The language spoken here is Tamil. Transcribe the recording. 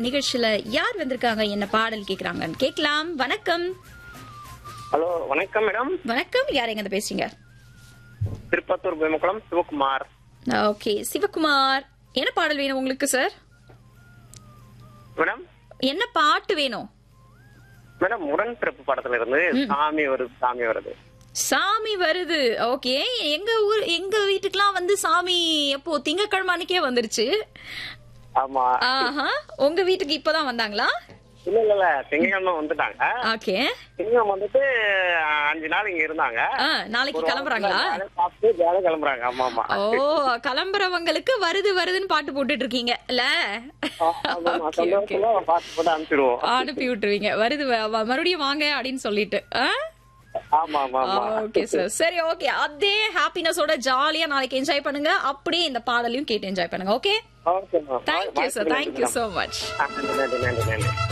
நிகழ்ச்சியில யார் வந்திருக்காங்க என்ன பாடல் கேக்குறாங்கன்னு கேட்கலாம் வணக்கம் ஹலோ வணக்கம் மேடம் வணக்கம் யார் எங்க பேசுறீங்க திருப்பத்தூர் பேமக்குளம் சிவகுமார் ஓகே சிவகுமார் என்ன பாடல் வேணும் உங்களுக்கு சார் மேடம் என்ன பாட்டு வேணும் மேடம் உடன்பிறப்பு படத்துல இருந்து சாமி வருது சாமி வருது சாமி வருது ஓகே எங்க ஊர் எங்க வீட்டுக்குலாம் வந்து சாமி எப்போ திங்கக்கிழமை அன்னைக்கே வந்துருச்சு ஆமா ஆஹா உங்க வீட்டுக்கு இப்பதான் வந்தாங்களா இல்ல இல்ல இல்ல திங்கக்கிழமை வந்துட்டாங்க ஓகே திங்கம் வந்துட்டு அஹ், அஞ்சு நாள் இங்க இருந்தாங்க ஆ, நாளைக்கு கிளம்புறாங்களா ஜாலியா சாப்பிட்டு ஜாலியா கிளம்புறாங்க ஆமா ஆமா ஓ கிளம்புறவங்களுக்கு வருது வருதுன்னு பாட்டு போட்டுட்டு இருக்கீங்க இல்ல ஆ- ஆமா, ஆமா. Okay, okay. சந்தோஷமா பார்த்து போட்டு அனுப்பிச்சிடுவோம் அனுப்பி விட்டுருவீங்க வருது வ- வ- மறுபடியும் வாங்க அப்படின்னு சொல்லிட்டு ஆமா ஆமா ஆமா ஓகே சார் சரி ஓகே அதே ஹாப்பினஸோட ஜாலியா நாளைக்கு என்ஜாய் பண்ணுங்க அப்படியே இந்த பாடலையும் கேட்டு என்ஜாய் பண்ணுங்க okay okay thank you sir thank you so much நன்றி நன்றி நன்றி